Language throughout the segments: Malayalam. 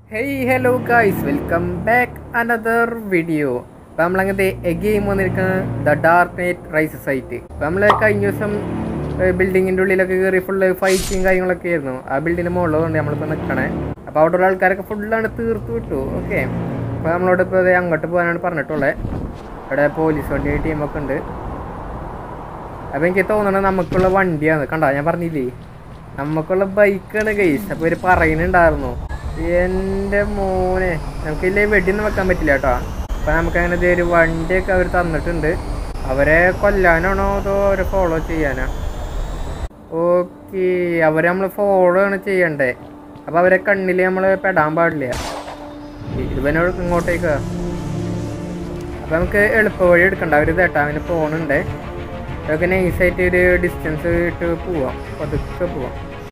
Hey hello guys welcome back another video അപ്പോൾ നമ്മളങ്ങനത്തെ എ ഗെയിം വന്നിരിക്കുന്നത് ദ ഡാർക്ക് നൈറ്റ് റൈസസ് ആയിട്ട് അപ്പോൾ നമ്മൾ കഴിഞ്ഞ ദിവസം ബിൽഡിങ്ങിൻ്റെ ഉള്ളിലൊക്കെ കയറി ഫുള്ള് ഫൈറ്റിങ് കാര്യങ്ങളൊക്കെ ആയിരുന്നു ആ ബിൽഡിങ്ങിന് മുകളിലുണ്ട് നമ്മളിപ്പോൾ നിൽക്കണേ അപ്പോൾ അവിടെ ഉള്ള ആൾക്കാരൊക്കെ ഫുള്ളാണ് തീർത്ത് വിട്ടു ഓക്കെ അപ്പോൾ നമ്മളോട് ഇപ്പോൾ ദേ അങ്ങോട്ട് പോകാനാണ് പറഞ്ഞിട്ടുള്ളത് ഇവിടെ പോലീസ് വണ്ടി ടീമൊക്കെ ഉണ്ട് അപ്പോൾ എനിക്ക് തോന്നണത് നമുക്കുള്ള വണ്ടിയാണ് കണ്ടോ ഞാൻ പറഞ്ഞില്ലേ നമുക്കുള്ള ബൈക്കാണ് ഗൈസ് അപ്പോൾ ഇവർ പറയുന്നുണ്ടായിരുന്നു എൻ്റെ മോനെ നമുക്കില്ലേ വെടിയൊന്നും വെക്കാൻ പറ്റില്ല കേട്ടോ അപ്പോൾ നമുക്ക് അങ്ങനെ ദേ ഒരു വണ്ടിയൊക്കെ അവർ തന്നിട്ടുണ്ട് അവരെ കൊല്ലാനാണോ അതോ അവരെ ഫോളോ ചെയ്യാനാ ഓക്കെ അവരെ നമ്മൾ ഫോളോ ആണ് ചെയ്യണ്ടേ അപ്പോൾ അവരെ കണ്ണിൽ നമ്മൾ പെടാൻ പാടില്ല ഇവനോട് ഇങ്ങോട്ടേക്കാ അപ്പോൾ നമുക്ക് എളുപ്പ വഴി എടുക്കണ്ട അവർ തേട്ടാവിന് പോകുന്നുണ്ട് അതൊക്കെ നൈസായിട്ട് ഒരു ഡിസ്റ്റൻസ് ഇട്ട് പോവാം പതുക്കെ പോവാം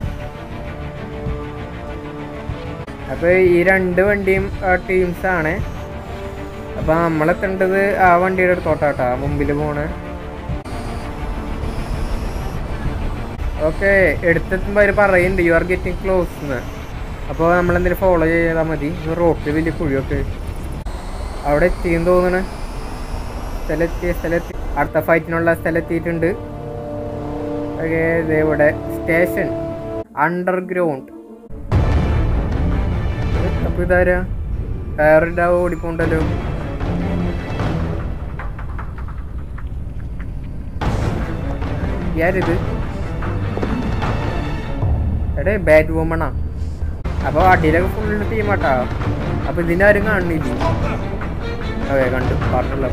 അപ്പോൾ ഈ രണ്ട് വണ്ടിയും ടീംസ് ആണ് അപ്പോൾ നമ്മളെത്തേണ്ടത് ആ വണ്ടിയുടെ അടുത്തോട്ടാട്ടാ മുമ്പിൽ പോണ് ഓക്കെ എടുത്തെത്തുമ്പോൾ അവർ പറയുന്നുണ്ട് യു ആർ ഗെറ്റിംഗ് ക്ലോസ് എന്ന് അപ്പോൾ നമ്മളെന്തെങ്കിലും ഫോളോ ചെയ്താൽ മതി റോട്ടിൽ വലിയ കുഴിയൊക്കെ അവിടെ എത്തിയെന്ന് തോന്നണേ സ്ഥലത്തി സ്ഥലത്തി അടുത്ത ഫൈറ്റിനുള്ള സ്ഥലത്തിയിട്ടുണ്ട് ഓക്കെ ഇവിടെ സ്റ്റേഷൻ അണ്ടർഗ്രൗണ്ട് അപ്പൊ ഇതാരാ കയറിൻ്റെ ഓടിപ്പോണ്ടല്ലോ ആരിത് എടേ ബാറ്റ് വുമണാ അപ്പൊ അടിയിലൊക്കെ ഫുള്ള് ടീമാട്ടാ അപ്പൊ ഇതിനാരും കാണുന്നില്ല അതെ കണ്ടു പറഞ്ഞുള്ള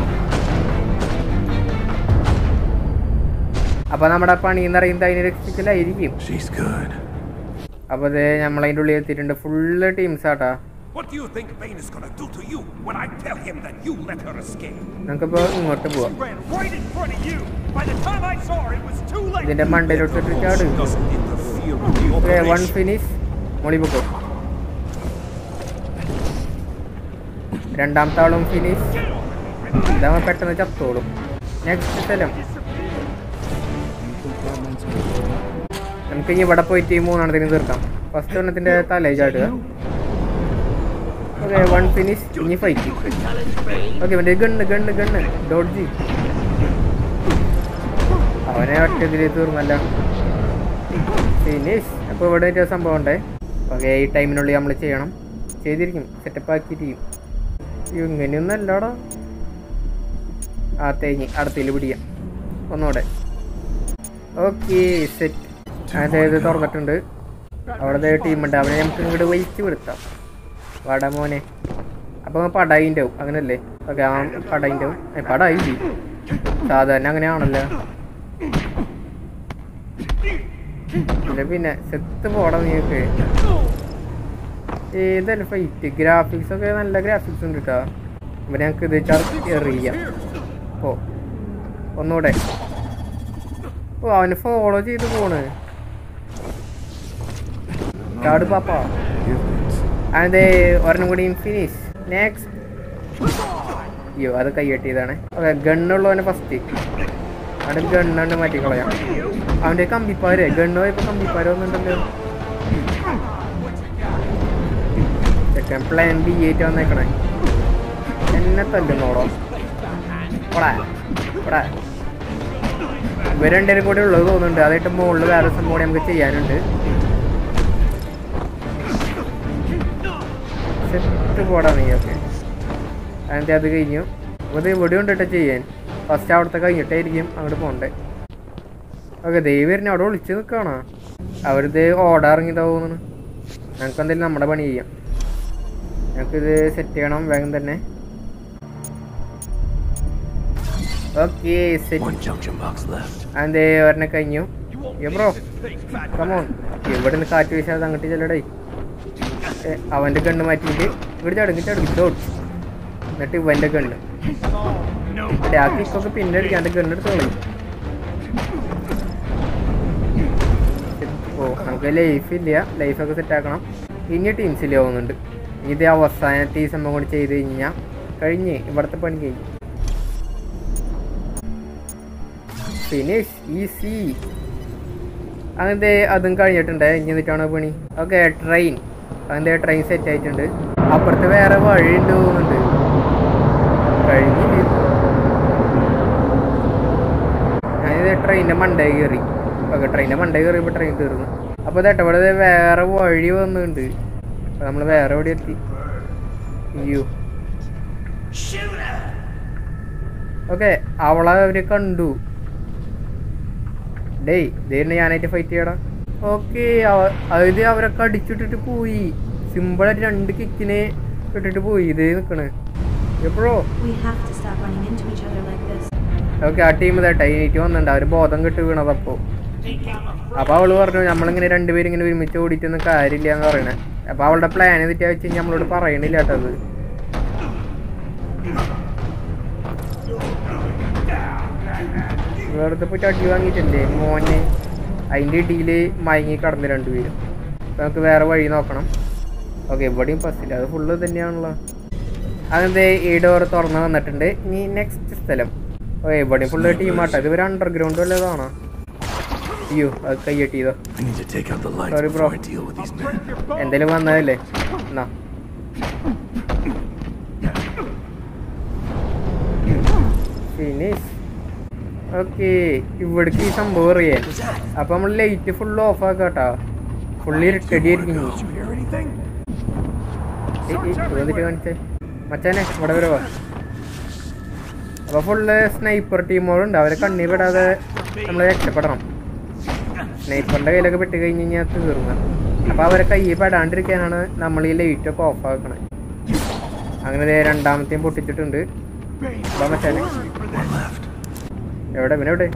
അപ്പൊ നമ്മുടെ പണി എന്ന് പറയുന്നത് അതിനെ രക്ഷിക്കലായിരിക്കും She's good. അപ്പൊ അത് നമ്മളതിൻ്റെ ഉള്ളിൽ എത്തിയിട്ടുണ്ട് ഫുള്ള് ടീംസ് ആട്ടാ What do you think Bane is gonna do to you when I tell him that you let her escape? നമുക്കിപ്പോ ഇങ്ങോട്ട് പോവാം Ran right in front of you. By the time I saw her, it was too late. ഇതിന്റെ മണ്ടയിലോട്ട് ചാട് Doesn't interfere with the okay one operation. Finish മൊളിബുക്കോ രണ്ടാമത്തെ ആളും ഫിനിഷ് ഇതാവുമ്പോ പെട്ടെന്ന് ചത്തോളും നെക്സ്റ്റ് സ്ഥലം നമുക്ക് ഇനി ഇവിടെ പോയിട്ട് ഈ മൂന്നെണ്ണത്തിന് തീർക്കാം ഫസ്റ്റ് എണ്ണത്തിന്റെ തലേ ചാടുക ഓക്കെ വൺ ഫിനിഷ് ഇനി ഫൈറ്റ് ഓക്കെ ഇവന്റെ ഗണ്ണ് ഗണ്ണ് ഗണ്ണ് ഡോഡ്ജി അവനെ ഒറ്റ ഇതിൽ തീർന്നല്ല ഫിനിഷ് അപ്പോൾ ഇവിടെ ഒരു സംഭവം ഉണ്ടേ ഓക്കെ ഈ ടൈമിനുള്ളിൽ നമ്മൾ ചെയ്യണം ചെയ്തിരിക്കും സെറ്റപ്പ് ആക്കിയിട്ട് ചെയ്യും അയ്യോ, ഇങ്ങനെയൊന്നും അല്ലാടാ ആ തേങ്ങി അടുത്തിൽ പിടിക്കാം ഒന്നുകൂടെ ഓക്കെ സെറ്റ് അതായത് തുറന്നിട്ടുണ്ട് അവിടെ ടീമുണ്ട് അവനെ നമുക്ക് ഇങ്ങോട്ട് വലിച്ചു വിടുത്താം വാടാ മോനെ അപ്പോൾ പടായിൻ്റെ ആവും അങ്ങനല്ലേ ഓക്കെ ആ പടായിൻ്റെ ആവും ഏ പടായി സാധാരണ അങ്ങനെയാണല്ലോ ഇല്ല പിന്നെ സെത്ത് പോടാ നീക്ക് ഏതല്ല ഫൈറ്റ് ഗ്രാഫിക്സ് ഒക്കെ നല്ല ഗ്രാഫിക്സ് ഉണ്ട് കേട്ടോ ഇവനെ ഞങ്ങൾക്ക് ഇത് ചാർജ് എറിയാം ഓ ഒന്നുകൂടെ ഓ അവന് ഫോളോ ചെയ്ത് പോണ് ചാട് പാപ്പ അതെ ഒരെണ്ണം കൂടി ഫിനിഷ് നെക്സ്റ്റ് അയ്യോ അത് കൈയ്യട്ടിയതാണ് ഓക്കെ ഗണ്ണുള്ളവനെ ഫസ്റ്റ് അവിടെ ഗണ്ണാണ്ട് മാറ്റിക്കളയാം അവൻ്റെ കമ്പിപ്പാര് ഗണ്ണ് പോയപ്പോൾ കമ്പിപ്പാര് വന്നിട്ടുണ്ടല്ലോ ചെക്കൻ പ്ലാൻ ബി ആയിട്ട് വന്നേക്കണേ എന്നെ തല്ലുന്നോടോ പോടാ പോടാ ഇവർ രണ്ടുപേരും കൂടി ഉള്ളത് തോന്നുന്നുണ്ട് അതായിട്ട് മുകളിൽ വേറെ സംഭവം കൂടി നമുക്ക് ചെയ്യാനുണ്ട് സെറ്റ് പോടാ നീ ഓക്കെ അതിൻ്റെ അത് കഴിഞ്ഞു അപ്പോൾ ഇത് ഇവിടെ ഉണ്ട് കേട്ടോ ചെയ്യാൻ ഫസ്റ്റ് അവിടുത്തെ കഴിഞ്ഞിട്ടായിരിക്കും അങ്ങോട്ട് പോകണ്ടേ ഓക്കെ ദൈവരിനെ അവിടെ വിളിച്ച് നിൽക്കുകയാണോ അവരിത് ഓടാ ഇറങ്ങിയതാ തോന്നുന്നു ഞങ്ങൾക്ക് എന്തായാലും നമ്മുടെ പണി ചെയ്യാം ഞങ്ങൾക്കിത് സെറ്റ് ചെയ്യണം വേഗം തന്നെ okay set One junction box left. അതെ ഒരെണ്ണം കഴിഞ്ഞു ബ്രോ കമോൺ ഇവിടെ നിന്ന് കാറ്റ് വീശാതെ അങ്ങോട്ട് ചെല്ലടേ ഏ, അവന്റെ കണ്ണ് മാറ്റിയിട്ട് ഇവിടെ ചടങ്ങി ചടങ്ങി ഡോട്ട് എന്നിട്ട് ഇവന്റെ കണ്ണ് ആ കിക്കൊക്കെ പിന്നെ അടിക്കാൻ എൻ്റെ കണ്ണ് എടുത്ത് കളയും ഓ നമുക്ക് ലൈഫ് ഇല്ല ലൈഫൊക്കെ സെറ്റ് ആക്കണം ഇനി ടീംസിൽ പോകുന്നുണ്ട് ഇത് അവസാനത്തെ ഈ സംഭവം കൂടി ചെയ്ത് കഴിഞ്ഞാൽ കഴിഞ്ഞ് ഇവിടുത്തെ പണി കഴിഞ്ഞു ഫിനിഷ് ഈസി അങ്ങനത്തെ അതും കഴിഞ്ഞിട്ടുണ്ട് ഇനി എന്നിട്ടാണ് പണി ഓക്കെ ട്രെയിൻ അതിൻ്റെ ട്രെയിൻ സെറ്റ് ആയിട്ടുണ്ട് അപ്പുറത്ത് വേറെ വഴി ഉണ്ട് തോന്നുന്നുണ്ട് കഴിഞ്ഞില്ല ഞാനിത് ട്രെയിനിൻ്റെ മണ്ടേ കയറി ഓക്കെ ട്രെയിനിൻ്റെ മണ്ടേ കയറിയപ്പോൾ ട്രെയിൻ തീർന്നു അപ്പോൾ ഇതേട്ട ഇവിടെ ദേ വേറെ വഴി വന്നിട്ടുണ്ട് അപ്പോൾ നമ്മൾ വേറെ എവിടെ എത്തി അയ്യോ ഓക്കെ അവളെ അവര് കണ്ടു ഡേയ് ഇതേന്ന് ഞാനായിട്ട് ഫൈറ്റ് ചെയ്യടാ ഓക്കെ അതായത് അവരൊക്കെ അടിച്ചിട്ടിട്ട് പോയി സിമ്പിളായിട്ട് രണ്ട് കിക്കിനെ ഇട്ടിട്ട് പോയി ഇത് നിൽക്കണ് എപ്പോഴോ We have to stop running into each other like this. Okay ആ ടീം ഇതാ ടൈനേറ്റ് വന്നിട്ടുണ്ട് അവര് ബോധം കെട്ട് വീണതപ്പോ അപ്പൊ അവള് പറഞ്ഞു നമ്മളിങ്ങനെ രണ്ടുപേരും ഇങ്ങനെ ഒരുമിച്ച് ഓടിയിട്ടൊന്നും കാര്യമില്ല എന്ന് പറയണേ അപ്പൊ അവളുടെ പ്ലാൻ എന്നിട്ട് വെച്ച് കഴിഞ്ഞാൽ നമ്മളോട് പറയണില്ല കേട്ടോ അത് വെറുതെ പോയിട്ട് അടി വാങ്ങിയിട്ടില്ലേ മോനെ അതിന്റെ ഇടിയില് മയങ്ങി കടന്ന് രണ്ടുപേരും അപ്പൊ നമുക്ക് വേറെ വഴി നോക്കണം ഓക്കെ ഇവിടെയും ബസ്സില്ല അത് ഫുള്ള് തന്നെയാണല്ലോ അതെന്തേ ഈ ഡോർ തുറന്ന് വന്നിട്ടുണ്ട് ഇനി നെക്സ്റ്റ് സ്ഥലം ഓ ഇവിടെയും ഫുള്ള് ടീമാട്ടോ ഇത് ഒരു അണ്ടർഗ്രൗണ്ട് വല്ലതാണോ അയ്യോ അത് കയ്യട്ടിയതോ I need to take out the lights Sorry, bro. before I deal with these men. എന്തേലും വന്നതല്ലേ എന്നാ ഫിനിഷ് ഓക്കെ ഇവിടേക്ക് ഈ സംഭവം അറിയാൻ അപ്പൊ നമ്മൾ ലൈറ്റ് ഫുൾ ഓഫ് ആക്കാട്ടാ ഫുള്ളി ഇരുട്ടടിയായിരിക്കും ഇനി. Did you hear anything? ഏയ് ഏയ് ഇത് വന്നിട്ട് കാണിച്ചേ മച്ചാനെ ഇവിടെ വരുവാ അപ്പൊ ഫുള്ള് സ്നൈപ്പർ ടീമുകളുണ്ട് അവരെ കണ്ണി പെടാതെ നമ്മൾ രക്ഷപ്പെടണം സ്നൈപ്പറിന്റെ കയ്യിലൊക്കെ പെട്ട് കഴിഞ്ഞ് കഴിഞ്ഞാൽ തീർന്നു അപ്പൊ അവരെ കയ്യിൽ പെടാണ്ടിരിക്കാനാണ് നമ്മൾ ഈ ലൈറ്റ് ഒക്കെ ഓഫ് ആക്കണേ അങ്ങനെ ദേ രണ്ടാമത്തെയും പൊട്ടിച്ചിട്ടുണ്ട് അപ്പൊ മച്ചാനെ One left. എവിടെ പിന്നെ എവിടെ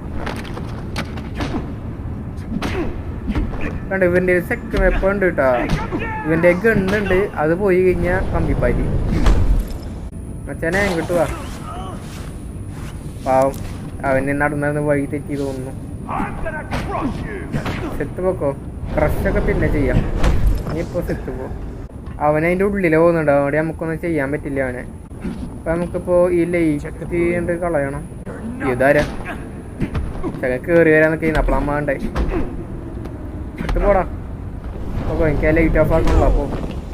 കണ്ട് ഇവന്റെ സെക്ട് വെപ്പൺ ഉണ്ട് കേട്ടോ ഇവന്റെ ഗണ്ണുണ്ട് അത് പോയി കഴിഞ്ഞാ കമ്പിപ്പാരി മച്ചാനെ ഇങ്ങോട്ട് വാ പാവം അവന് നടന്നത് വഴി തെറ്റി തോന്നുന്നു സെത്ത് പോക്കോ ക്രഷൊക്കെ പിന്നെ ചെയ്യാം നീ ഇപ്പൊ സെത്ത് പോ അവനതിന്റെ ഉള്ളിൽ പോകുന്നുണ്ട് അവിടെ നമുക്കൊന്നും ചെയ്യാൻ പറ്റില്ല അവനെ അപ്പൊ നമുക്കിപ്പോ ഈ ലൈറ്റ് ഉണ്ട് കളയണം ഇതാരാ ചക കേറി വരാന്നൊക്കെ അപ്പളാ അമ്മ ഉണ്ടായി സെത്ത് പോടാ ഓക്കെ എനിക്ക് ലൈറ്റ് ഓഫ് ആക്കണല്ലോ അപ്പൊ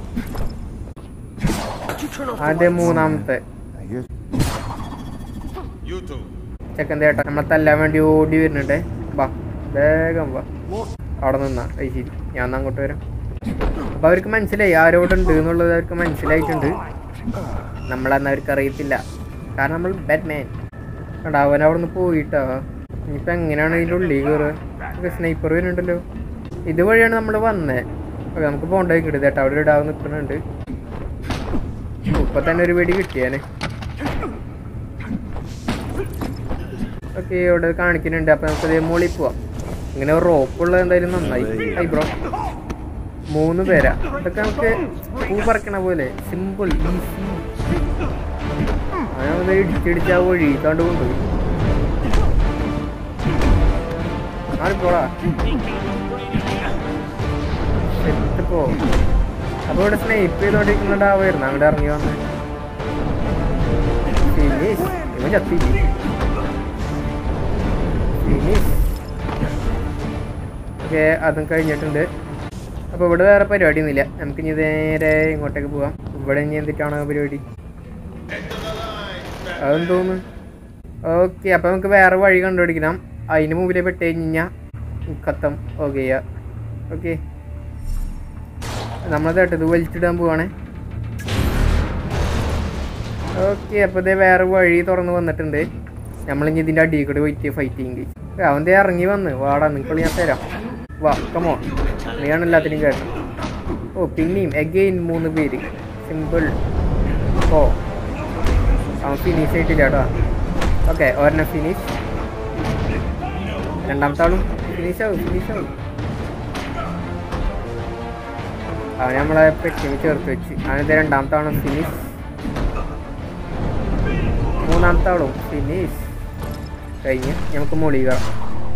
അതെ മൂന്നാമത്തെ ചെക്കൻ ചേട്ടാ നമ്മളെ തല്ലാൻ വേണ്ടി ഓടി വരുന്നുണ്ടേ വാ വേഗം വാ അവിടെ നിന്നാ അത് ശരി ഞാൻ എന്നാ അങ്ങോട്ട് വരാം അപ്പൊ അവർക്ക് മനസ്സിലായി ആരോടുണ്ട് എന്നുള്ളത് അവർക്ക് മനസ്സിലായിട്ടുണ്ട് നമ്മളന്ന് അവർക്ക് അറിയത്തില്ല കാരണം നമ്മൾ ബാറ്റ്മാൻ കണ്ടാ അവൻ അവിടെ നിന്ന് പോയിട്ടാ ഇനിയിപ്പോ എങ്ങനെയാണ് ഇതിൻ്റെ ഉള്ളിൽ കയറുക സ്നൈപ്പർ വരുന്നുണ്ടല്ലോ ഇതുവഴിയാണ് നമ്മൾ വന്നേ ഓക്കെ നമുക്ക് പോണ്ടായി കിട്ടും ചേട്ടാ അവിടെ ഒരു ഇടാവ് നിൽക്കുന്നുണ്ട് ഇപ്പൊ തന്നെ ഒരു വെടി കിട്ടിയാനെ ഓക്കെ ഇവിടെ കാണിക്കുന്നുണ്ട് അപ്പൊ നമുക്ക് ഇതേ മുകളിൽ പോവാം ഇങ്ങനെ റോപ്പ് ഉള്ളത് എന്തായാലും നന്നായി ഹൈ ബ്രോ മൂന്ന് പേരാ ഇതൊക്കെ നമുക്ക് പൂ പറിക്കണ പോലെ സിമ്പിൾ ഈസി അങ്ങനെ ഇടിച്ചിടിച്ച് ആ വഴി കണ്ടു കൊണ്ടുപോയി മാറിപ്പോടാ സെറ്റ് പോ അപ്പൊ ഇവിടെ സ്നേപ്പ് ചെയ്തോണ്ടിരിക്കുന്നുണ്ടാവായിരുന്നു അങ്ങോട്ട് ഇറങ്ങി വന്ന് ഫിനിഷ് ഇവൻ ചത്തി ഫിനിഷ് ഓക്കെ അതും കഴിഞ്ഞിട്ടുണ്ട് അപ്പോൾ ഇവിടെ വേറെ പരിപാടിയൊന്നുമില്ല നമുക്ക് ഇനി നേരെ ഇങ്ങോട്ടേക്ക് പോവാം ഇവിടെ ഇനി എന്തിട്ടാണ് പരിപാടി അതെന്തോന്ന് ഓക്കെ അപ്പോൾ നമുക്ക് വേറെ വഴി കണ്ടുപിടിക്കണം അതിന് മുമ്പിൽ പെട്ട് കഴിഞ്ഞാൽ കത്തം ഓക്കെ ഓക്കെ നമ്മളത് ഇത് വലിച്ചിടാൻ പോവാണേ ഓക്കെ അപ്പോൾ ഇതേ വേറെ വഴി തുറന്ന് വന്നിട്ടുണ്ട് നമ്മളിനി ഇതിൻ്റെ അടിയിൽ കൂടെ പോയിട്ട് ഫൈറ്റ് ചെയ്യെങ്കിൽ അവൻ ദേ ഇറങ്ങി വന്ന് വാടാ നിങ്ങൾക്ക് ഞാൻ തരാം വാ കമോ നീയാണ് എല്ലാത്തിനും കേട്ടോ ഓ പിന്നെയും എഗെയിൻ മൂന്ന് പേര് സിമ്പിൾ ഓ അവൻ ഫിനിഷ് ആയിട്ടില്ല കേട്ടോ ഓക്കെ ഒരെണ്ണം ഫിനിഷ് രണ്ടാമത്തെ ആളും ഫിനിഷ് ആവും ഫിനിഷ് ആവും അവനെ നമ്മളെ പെട്ടിന് ചേർത്ത് വെച്ച് അവനത് രണ്ടാമത്തെ ആളും ഫിനിഷ് മൂന്നാമത്തെ ആളും ഫിനിഷ് കഴിഞ്ഞ് നമുക്ക് മുകളിൽ കയറാം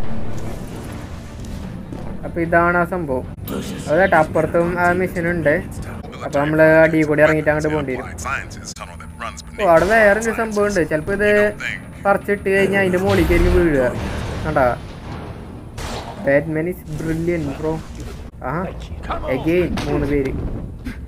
അപ്പൊ ഇതാണ് ആ സംഭവം അതായിട്ട് അപ്പുറത്തും ആ മെഷീൻ ഉണ്ട് അപ്പൊ നമ്മള് അടിയിൽ കൂടി ഇറങ്ങിയിട്ട് അങ്ങോട്ട് പോകേണ്ടി വരും Scientist tunnel that runs oh beneath. അവിടെ വേറൊരു സംഭവം ഉണ്ട് ചിലപ്പോ ഇത് പറിച്ചിട്ട് കഴിഞ്ഞാൽ അതിന്റെ മുകളിലേക്കായിരിക്കും വീഴുക കണ്ടാ ബാറ്റ്മാൻ ഇസ് ബ്രില്യൻ ബ്രോ ആ എഗെയിൻ മൂന്ന് പേര്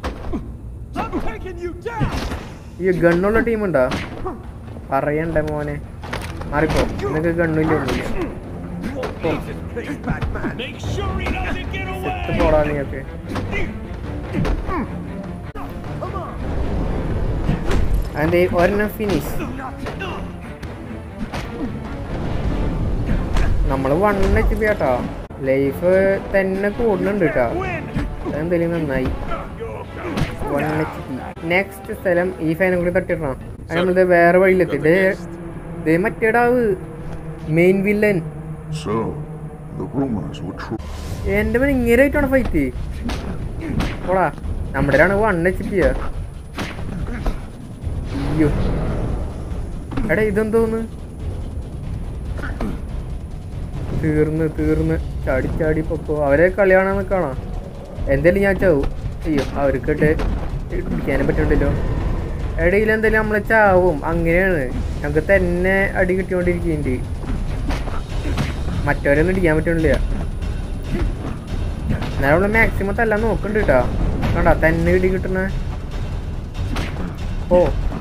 taking you down! ഈ ഗണ്ണുള്ള ടീമുണ്ടോ പറയണ്ടേ മോനെ മാറിപ്പോ നിനക്ക് ഗണ്ണില്ല ഒന്നുമില്ല Please, bad man. Make sure he doesn't get set away! പോടാ നീയൊക്കെ അതിന്റെ ഒരെണ്ണം ഫിനിഷ് നമ്മള് വൺ എച്ച് പി കേട്ടോ ലൈഫ് തന്നെ കൂടുന്നുണ്ട് കേട്ടോ അതെന്തെങ്കിലും നന്നായി വൺ എച്ച് പി നെക്സ്റ്റ് സ്ഥലം ഈ ഫാനും കൂടി തട്ടിടണം അത് നമ്മളിത് വേറെ വഴിയിലെത്തി ദേ ദേ മറ്റേടാവ് main villain So, the rumors were true. എന്റെ പേര് ഇങ്ങനെയായിട്ടാണ് ഫൈറ്റ് ഓടാ നമ്മുടെ ആണ് വൺ എച്ച് പി അയ്യോ എടാ ഇതെന്തോന്ന് തീർന്ന് തീർന്ന് ചാടി ചാടി പൊക്കോ അവരെ കളി കാണാൻ നിൽക്കണോ എന്തായാലും ഞാൻ ചാവും അയ്യോ അവർക്കിട്ട് പിടിക്കാനും പറ്റണ്ടല്ലോ ഇടയിൽ എന്തായാലും നമ്മളെ ചാവും അങ്ങനെയാണ് ഞങ്ങൾക്ക് തന്നെ അടി കിട്ടിക്കൊണ്ടിരിക്കുന്നുണ്ട് മറ്റവരൊന്നും ഇടിക്കാൻ പറ്റണില്ല എന്നാലും നമ്മള് മാക്സിമം തല്ലാൻ നോക്കണ്ട് കേട്ടോ കണ്ടാ തന്നെ ഇടി കിട്ടുന്ന ഓ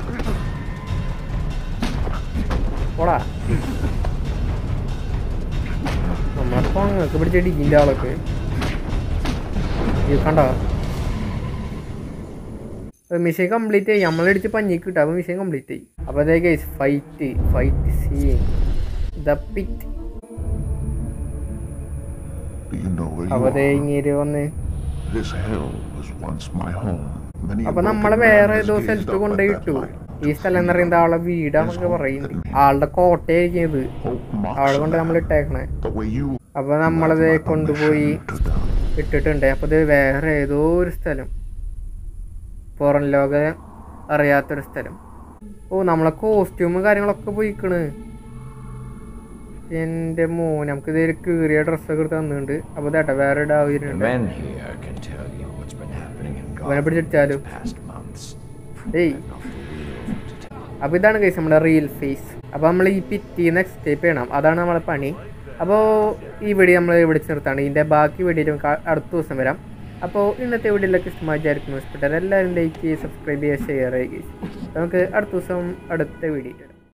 ഓടാ നമ്മളപ്പോ അങ്ങക്ക് പിടിച്ചടിക്കില്ല ആളൊക്കെ ഇത് കണ്ടോ മിഷൻ കംപ്ലീറ്റ് ആയി നമ്മളടിച്ച് പഞ്ഞിക്ക് കിട്ടും അപ്പൊ മിഷൻ കംപ്ലീറ്റ് ആയി അപ്പൊ അതേ guys fight fight scene the pit Do you know where അപ്പൊ you അതേ are? ഇങ്ങനെ വന്ന് This hell was once my home. Many a അപ്പൊ broken നമ്മളെ man വേറെ has ഏതോ gazed സ്ഥലത്ത് up at കൊണ്ടുപോയി that ഇട്ടു light. ഈ സ്ഥലം എന്ന് പറയുന്നത് ആളുടെ വീടാന്നൊക്കെ പറയുന്നുണ്ട് ആളുടെ കോട്ടയായിരിക്കും ഇത് Hope mocks ആള് കൊണ്ട് the നമ്മൾ man. ഇട്ടേക്കണേ The way you അപ്പൊ നമ്മളത് left my കൊണ്ടുപോയി permission to them. ഇട്ടിട്ടുണ്ട് അപ്പൊ ഇത് വേറെ ഏതോ ഒരു സ്ഥലം പുറം ലോക അറിയാത്തൊരു സ്ഥലം ഓ നമ്മളെ കോസ്റ്റ്യൂമും കാര്യങ്ങളൊക്കെ പോയിക്കണ് എന്റെ മോൻ നമുക്ക് ഇതൊരു കീറിയ ഡ്രസ്സൊക്കെ എടുത്ത് തന്നിട്ടുണ്ട് അപ്പൊ ഇതേട്ടാ വേറെ The ഇടാവുന്നുണ്ട് men here can tell you what's been happening in അവനെ Gotham പിടിച്ചിട്ടാലും the past months. ഏയ് Off the wheel to tell അപ്പോൾ ഇതാണ് കേസ് നമ്മുടെ റിയൽ ഫേസ് അപ്പോൾ നമ്മൾ ഈ പിറ്റീന്ന് എക്സ്കേപ്പ് ചെയ്യണം അതാണ് നമ്മളെ പണി അപ്പോൾ ഈ വീഡിയോ നമ്മൾ ഇവിടെ ചേർത്താണ് ഇതിൻ്റെ ബാക്കി വീഡിയോ നമുക്ക് അടുത്ത ദിവസം വരാം അപ്പോൾ ഇന്നത്തെ വീഡിയോയിലൊക്കെ ഇഷ്ടമായി വിചാരിക്കുന്നു ഇഷ്ടപ്പെട്ടാൽ എല്ലാവരും ലൈക്ക് ചെയ്യുക സബ്സ്ക്രൈബ് ചെയ്യുക ഷെയർ ചെയ്യുക നമുക്ക് അടുത്ത ദിവസം അടുത്ത വീഡിയോ